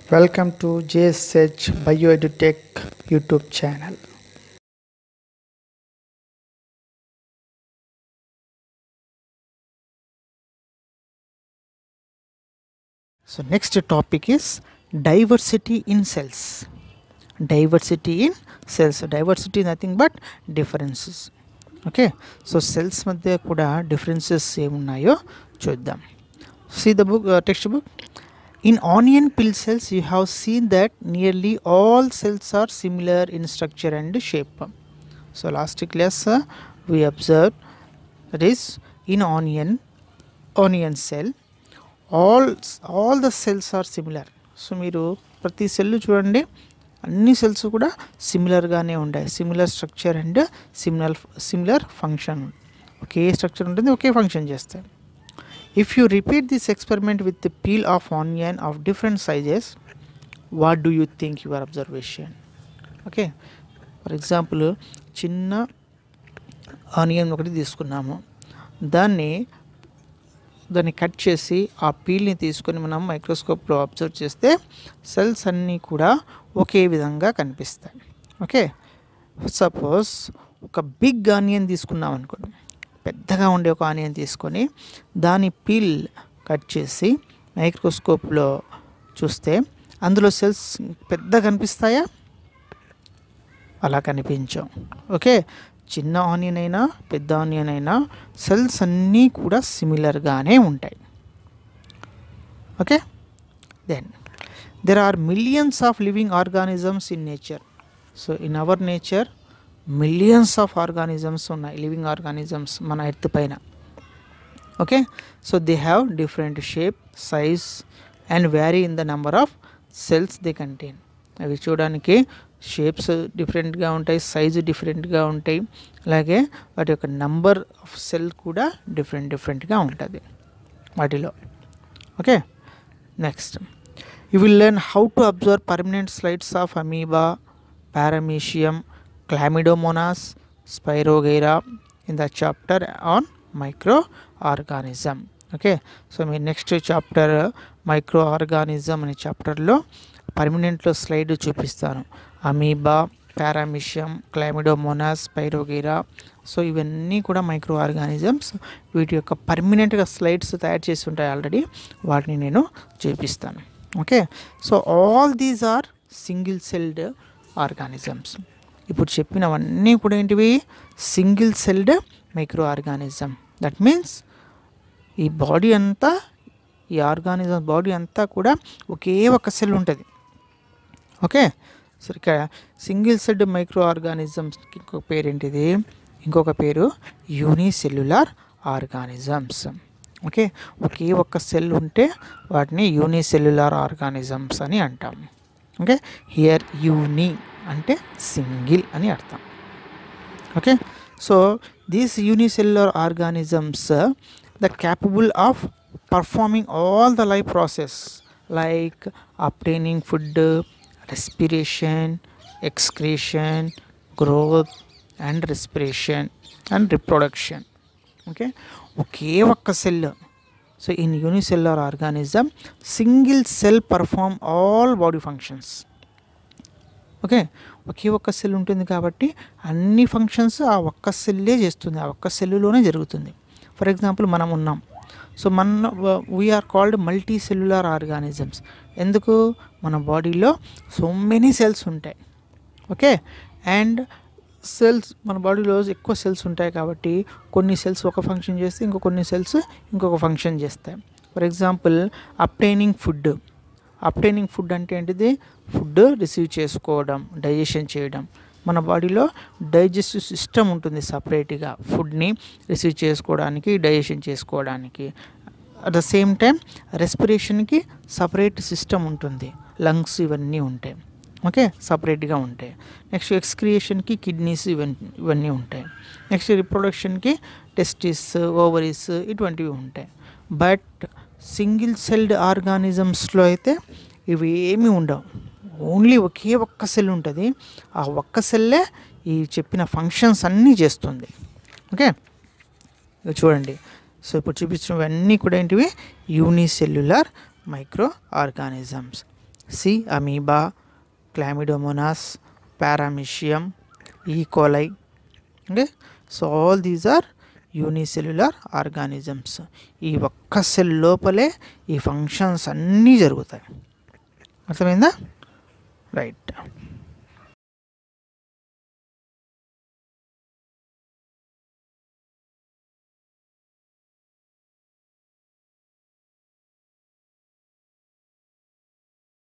Welcome to JSH Bioedutech YouTube channel. So next topic is diversity in cells. Diversity in cells. So diversity is nothing but differences. Okay so cells మధ్య కూడా differences ఏమున్నాయో చూద్దాం see the textbook in onion peel cells you have seen that nearly all cells are similar in structure and shape so last class we observe that is in onion onion cell all all the cells are similar so మీరు ప్రతి cell చూడండి అన్ని cells కూడా సిమిలర్గానే ఉంటాయి similar structure and similar similar function ఒకే structure ఉంటుంది ఒకే function చేస్తాయి if you repeat this experiment with the peel of onion of different sizes what do you think your observation okay for example చిన్న onion ఒకటి తీసుకున్నాము దాన్ని దాన్ని cut చేసి ఆ పీల్ని తీసుకొని మనం మైక్రోస్కోప్లో అబ్జర్వ్ చేస్తే సెల్స్ అన్నీ కూడా ఒకే విధంగా కనిపిస్తాయి ఓకే సపోజ్ ఒక బిగ్ ఆనియన్ తీసుకున్నాం అనుకోండి పెద్దగా ఉండే ఒక ఆనియన్ తీసుకొని దాని పీల్ కట్ చేసి మైక్రోస్కోప్లో చూస్తే అందులో సెల్స్ పెద్ద కనిపిస్తాయా అలా కనిపించాం ఓకే చిన్న ఆనియన్ అయినా పెద్ద ఆనియన్ అయినా సెల్స్ అన్నీ కూడా సిమిలర్గానే ఉంటాయి okay then there are millions of living organisms in nature so in our nature millions of organisms ఉన్నాయి లివింగ్ ఆర్గానిజమ్స్ మన ఎర్త్ పైన okay so they have different shape size and vary in the number of cells they contain అవి చూడడానికి shapes డిఫరెంట్గా ఉంటాయి size డిఫరెంట్గా ఉంటాయి అలాగే వాటి యొక్క నంబర్ ఆఫ్ సెల్ కూడా డిఫరెంట్ డిఫరెంట్గా ఉంటుంది వాటిలో okay next you will learn how to observe permanent slides of amoeba paramecium chlamydomonas spirogyra in the chapter on microorganism okay so మీ నెక్స్ట్ చాప్టర్ మైక్రో ఆర్గానిజం అనే చాప్టర్లో పర్మనెంట్లో slide చూపిస్తాను amoeba paramecium chlamydomonas spirogyra so ఇవన్నీ కూడా micro organisms వీటి యొక్క పర్మనెంట్గా స్లైడ్స్ తయారు చేసి ఉంటాయి ఆల్రెడీ వాటిని నేను చూపిస్తాను okay so all these are single celled organisms ఇప్పుడు చెప్పినవన్నీ కూడా ఏంటివి single celled microorganism that means ఈ బాడీ అంతా ఈ ఆర్గానిజం బాడీ అంతా కూడా ఒకే ఒక సెల్ ఉంటుంది ఓకే సో ఇక్కడ సింగిల్ సెల్డ్ మైక్రో ఆర్గానిజమ్స్కి ఇంకొక పేరు ఏంటిది ఇంకొక పేరు యూనిసెల్యులార్ ఆర్గానిజమ్స్ ఓకే ఒకే ఒక్క సెల్ ఉంటే వాటిని యూనిసెల్యులార్ ఆర్గానిజమ్స్ అని అంటాం ఓకే హియర్ యూని అంటే సింగిల్ అని అర్థం okay so these unicellular organisms the capable of performing all the life process like obtaining food respiration excretion growth and respiration and reproduction okay ఒకే ఒక్క cell so in unicellular organism single cell perform all body functions okay ఒకే ఒక్క cell ఉంటుంది కాబట్టి అన్ని functions ఆ ఒక్క సెల్లే చేస్తుంది ఆ ఒక్క సెల్లులోనే జరుగుతుంది ఫర్ ఎగ్జాంపుల్ మనం ఉన్నాం సో మన we are called multicellular organisms ఎందుకు మన బాడీలో సో మెనీ సెల్స్ ఉంటాయి ఓకే అండ్ సెల్స్ మన బాడీలో ఎక్కువ సెల్స్ ఉంటాయి కాబట్టి కొన్ని సెల్స్ ఒక ఫంక్షన్ చేస్తే ఇంకో కొన్ని సెల్స్ ఇంకొక ఫంక్షన్ చేస్తాయి for example obtaining food obtaining food అంటే ఏంటిది ఫుడ్ రిసీవ్ చేసుకోవడం డైజెషన్ చేయడం మన బాడీలో డైజెస్టివ్ సిస్టమ్ ఉంటుంది సపరేట్గా ఫుడ్ని రిసీవ్ చేసుకోవడానికి డైజెషన్ చేసుకోవడానికి అట్ ద సేమ్ టైం రెస్పిరేషన్కి సపరేట్ సిస్టమ్ ఉంటుంది లంగ్స్ ఇవన్నీ ఉంటాయి ఓకే సపరేట్గా ఉంటాయి నెక్స్ట్ ఎక్స్క్రియేషన్కి కిడ్నీస్ ఇవన్నీ ఇవన్నీ ఉంటాయి నెక్స్ట్ రిప్రొడక్షన్కి టెస్టిస్ ఓవరీస్ ఇటువంటివి ఉంటాయి బట్ సింగిల్ సెల్డ్ ఆర్గానిజమ్స్లో అయితే ఇవి ఏమీ ఉండవు ఓన్లీ ఒకే ఒక్క సెల్ ఉంటుంది ఆ ఒక్క సెల్లే ఈ చెప్పిన ఫంక్షన్స్ అన్నీ చేస్తుంది ఓకే చూడండి సో ఇప్పుడు చూపించినవన్నీ కూడా ఏంటివి unicellular microorganisms see amoeba chlamydomonas paramecium E coli okay so all these are unicellular organisms ఈ ఒక్క సెల్ లోపలే ఈ ఫంక్షన్స్ అన్నీ జరుగుతాయి అర్థమైందా రైట్